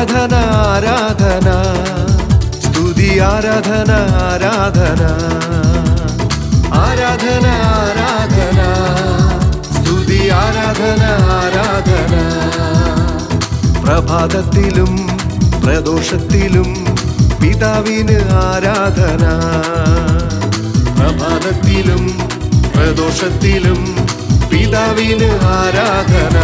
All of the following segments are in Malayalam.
ആരാധന ആരാധന സ്തുതി ആരാധന ആരാധന ആരാധന ആരാധന സ്തുതി ആരാധന ആരാധന പ്രഭാതത്തിലും പ്രദോഷത്തിലും പിതാവിന് ആരാധന പ്രഭാതത്തിലും പ്രദോഷത്തിലും പിതാവിന് ആരാധന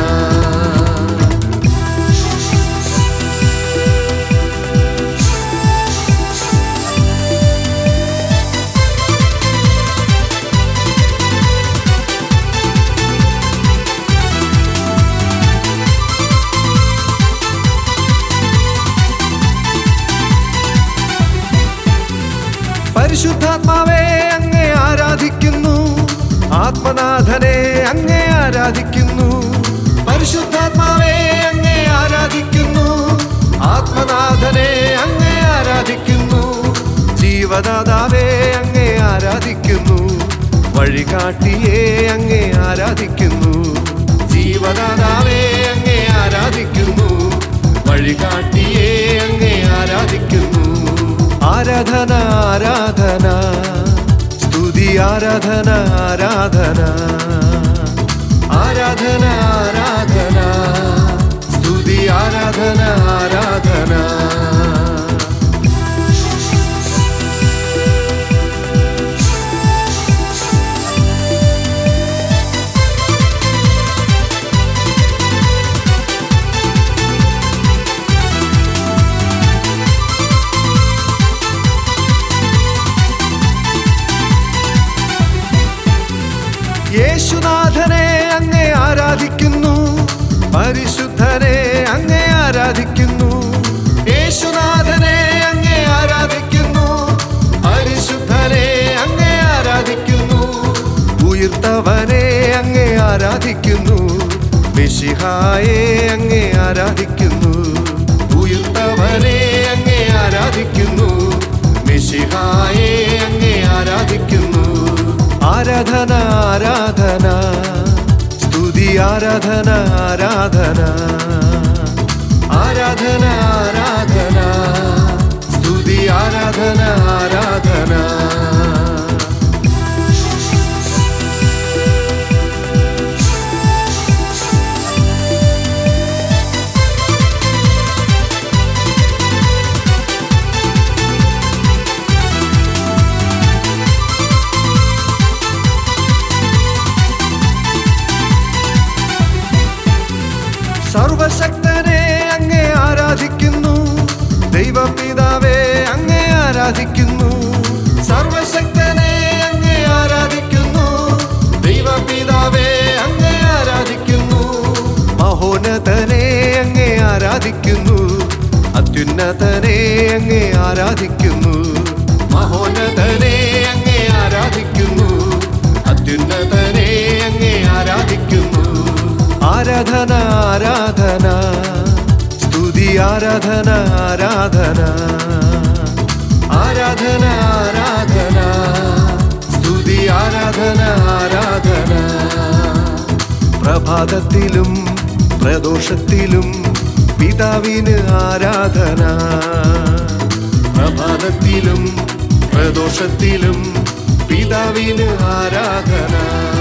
പരിശുദ്ധാത്മാവേ അങ്ങേ ആരാധിക്കുന്നു ആത്മനാഥനെ അങ്ങേ ആരാധിക്കുന്നു പരിശുദ്ധാത്മാവേ അങ്ങേ ആരാധിക്കുന്നു ആത്മനാഥനെ അങ്ങേ ആരാധിക്കുന്നു ജീവദാതാവേ അങ്ങേ ആരാധിക്കുന്നു വഴികാട്ടിയേ അങ്ങേ ആരാധിക്കുന്നു ജീവദാതാവേ അങ്ങേ ആരാധിക്കുന്നു വഴികാട്ടിയേ അങ്ങേ ആരാധിക്കുന്നു ആരാധന ആരാധന സ്തുതി ആരാധന ആരാധന ആരാധന ആരാധന സ്തുതി ആരാധന ആരാധന യേശുനാഥനെ അങ്ങേ ആരാധിക്കുന്നു പരിശുദ്ധനെ അങ്ങേ ആരാധിക്കുന്നു യേശുനാഥനെ അങ്ങേ ആരാധിക്കുന്നു പരിശുദ്ധനെ അങ്ങേ ആരാധിക്കുന്നു ഉയർത്തവനെ അങ്ങേ ആരാധിക്കുന്നു മിശിഹായെ അങ്ങേ ആരാധിക്കുന്നു ഉയർത്തവനെ അങ്ങേ ആരാധിക്കുന്നു മിശിഹായെ അങ്ങേ ആരാധിക്കുന്നു ആരാധന ആരാധന സ്തുതി ആരാധന ആരാധന ആരാധന ആരാധന സ്തുതി ആരാധന ആരാധന സർവശക്തനെ അങ്ങേ ആരാധിക്കുന്നു ദൈവപിതാവേ അങ്ങേ ആരാധിക്കുന്നു സർവശക്തനെ അങ്ങേ ആരാധിക്കുന്നു ദൈവപിതാവേ അങ്ങേ ആരാധിക്കുന്നു മഹോന്നതനെ അങ്ങേ ആരാധിക്കുന്നു അത്യുന്നതനെ അങ്ങേ ആരാധിക്കുന്നു മഹോന്നതനെ അങ്ങേ ആരാധിക്കുന്നു അത്യുന്നതനെ അങ്ങേ ആരാധിക്കുന്നു ആരാധന ആരാധന സ്തുതി ആരാധന ആരാധന ആരാധന ആരാധന സ്തുതി ആരാധന ആരാധന പ്രഭാതത്തിലും പ്രദോഷത്തിലും പിതാവിന് ആരാധന പ്രഭാതത്തിലും പ്രദോഷത്തിലും പിതാവിന് ആരാധന